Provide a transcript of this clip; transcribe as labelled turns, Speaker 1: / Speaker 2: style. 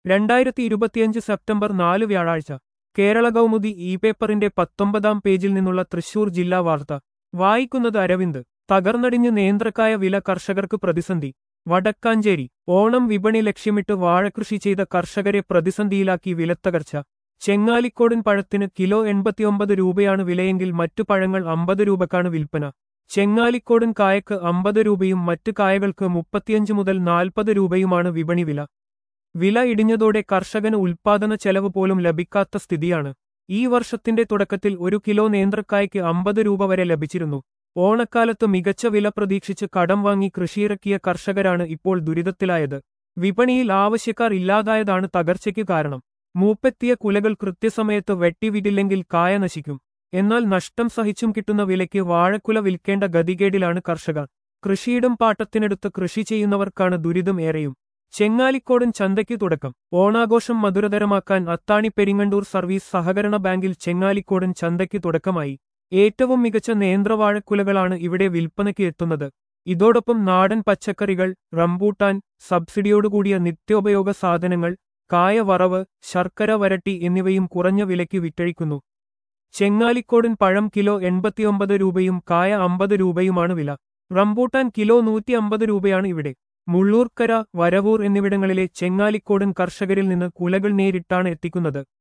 Speaker 1: രണ്ടായിരത്തി ഇരുപത്തിയഞ്ച് സെപ്റ്റംബർ നാല് വ്യാഴാഴ്ച കേരള കൗമുദി ഇ പേപ്പറിന്റെ പത്തൊമ്പതാം പേജിൽ നിന്നുള്ള തൃശൂർ ജില്ലാ വാർത്ത വായിക്കുന്നത് അരവിന്ദ് തകർന്നടിഞ്ഞ് നേന്ത്രക്കായ വില കർഷകർക്ക് പ്രതിസന്ധി വടക്കാഞ്ചേരി ഓണം വിപണി ലക്ഷ്യമിട്ട് വാഴകൃഷി ചെയ്ത കർഷകരെ പ്രതിസന്ധിയിലാക്കി വിലത്തകർച്ച ചെങ്ങാലിക്കോടൻ പഴത്തിന് കിലോ എൺപത്തിയൊമ്പത് രൂപയാണ് വിലയെങ്കിൽ മറ്റു പഴങ്ങൾ അമ്പത് രൂപക്കാണ് വിൽപ്പന ചെങ്ങാലിക്കോടൻ കായക്ക് അമ്പത് രൂപയും മറ്റു കായകൾക്ക് മുപ്പത്തിയഞ്ച് മുതൽ നാൽപ്പത് രൂപയുമാണ് വിപണി വില വില ഇടിഞ്ഞതോടെ കർഷകന് ഉൽപാദന ചെലവ് പോലും ലഭിക്കാത്ത സ്ഥിതിയാണ് ഈ വർഷത്തിന്റെ തുടക്കത്തിൽ ഒരു കിലോ നേന്ത്രക്കായ്ക്ക് അമ്പത് രൂപ വരെ ലഭിച്ചിരുന്നു ഓണക്കാലത്ത് മികച്ച വില പ്രതീക്ഷിച്ച് കടം വാങ്ങി കൃഷിയിറക്കിയ കർഷകരാണ് ഇപ്പോൾ ദുരിതത്തിലായത് വിപണിയിൽ ആവശ്യക്കാർ ഇല്ലാതായതാണ് തകർച്ചയ്ക്ക് കാരണം മൂപ്പെത്തിയ കുലകൾ കൃത്യസമയത്ത് വെട്ടിവിടില്ലെങ്കിൽ കായ നശിക്കും എന്നാൽ നഷ്ടം സഹിച്ചും കിട്ടുന്ന വിലയ്ക്ക് വാഴക്കുല വിൽക്കേണ്ട ഗതികേടിലാണ് കർഷകർ കൃഷിയിടം പാട്ടത്തിനെടുത്ത് കൃഷി ചെയ്യുന്നവർക്കാണ് ദുരിതം ഏറെയും ചെങ്ങാലിക്കോടൻ ചന്തയ്ക്ക് തുടക്കം ഓണാഘോഷം മധുരതരമാക്കാൻ അത്താണി പെരിങ്ങണ്ടൂർ സർവീസ് സഹകരണ ബാങ്കിൽ ചെങ്ങാലിക്കോടൻ ചന്തയ്ക്ക് തുടക്കമായി ഏറ്റവും മികച്ച നേന്ത്രവാഴക്കുലകളാണ് ഇവിടെ വിൽപ്പനയ്ക്ക് എത്തുന്നത് ഇതോടൊപ്പം നാടൻ പച്ചക്കറികൾ റംബൂട്ടാൻ സബ്സിഡിയോടുകൂടിയ നിത്യോപയോഗ സാധനങ്ങൾ കായ വറവ് ശർക്കര വരട്ടി എന്നിവയും കുറഞ്ഞ വിലയ്ക്ക് വിറ്റഴിക്കുന്നു ചെങ്ങാലിക്കോടൻ പഴം കിലോ എൺപത്തിയൊമ്പത് രൂപയും കായ അമ്പത് രൂപയുമാണ് വില റംബൂട്ടാൻ കിലോ നൂറ്റി അമ്പത് രൂപയാണ് ഇവിടെ മുള്ളൂർക്കര വരവൂർ എന്നിവിടങ്ങളിലെ ചെങ്ങാലിക്കോടൻ കർഷകരിൽ നിന്ന് കുലകൾ നേരിട്ടാണ് എത്തിക്കുന്നത്